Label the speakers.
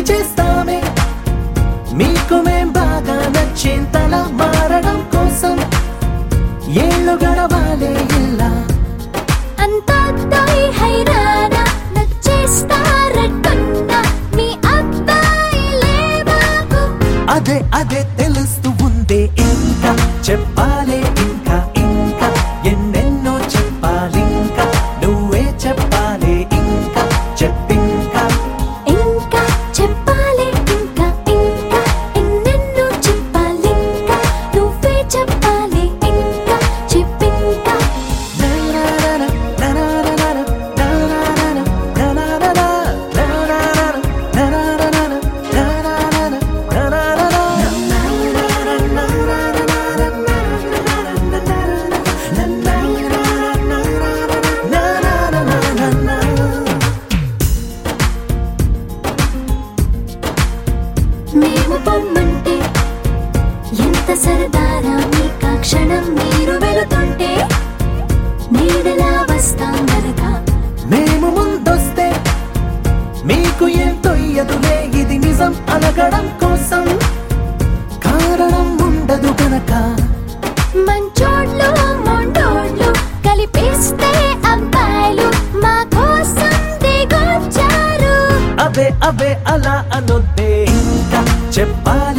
Speaker 1: సరి చేస్తామే మీకు మేం బాగా నచ్చేంతలా మారడం కోసం ఏళ్ళు గడవాలే ఇలా
Speaker 2: అంతా తాయి హైరానా నచ్చేస్తారట్టున్నా మీ అబ్బాయిలే మాకు
Speaker 1: అదే అదే తెలుస్తూ ఉందే ఇంకా చెప్పాలే ఇంకా ఇంకా ఎన్నెన్నో చెప్పాలింకా నువ్వే చెప్పాలే ఇంకా చెప్పింకా
Speaker 2: ఇంకా చెప్పాలి ఇంకా ఇంకా ఎన్నెన్నో చెప్పాలింకా నువ్వే చెప్పాలి ఇంకా చెప్పింకా మేము పొమ్మంటే ఎంత సరదారా మీకా క్షణం మీరు వెళుతుంటే నీడలా వస్తాం గనక
Speaker 1: మేము ముందొస్తే మీకు ఏం తొయ్యదులే ఇది నిజం అనగడం కోసం కారణం ఉండదు గనక
Speaker 2: మంచోళ్ళు మొండోళ్ళు కలిపేస్తే అబ్బాయిలు మా కోసం దిగొచ్చారు
Speaker 1: అవే అవే అలా అనొద్దే ఇంకా చెప్పాలి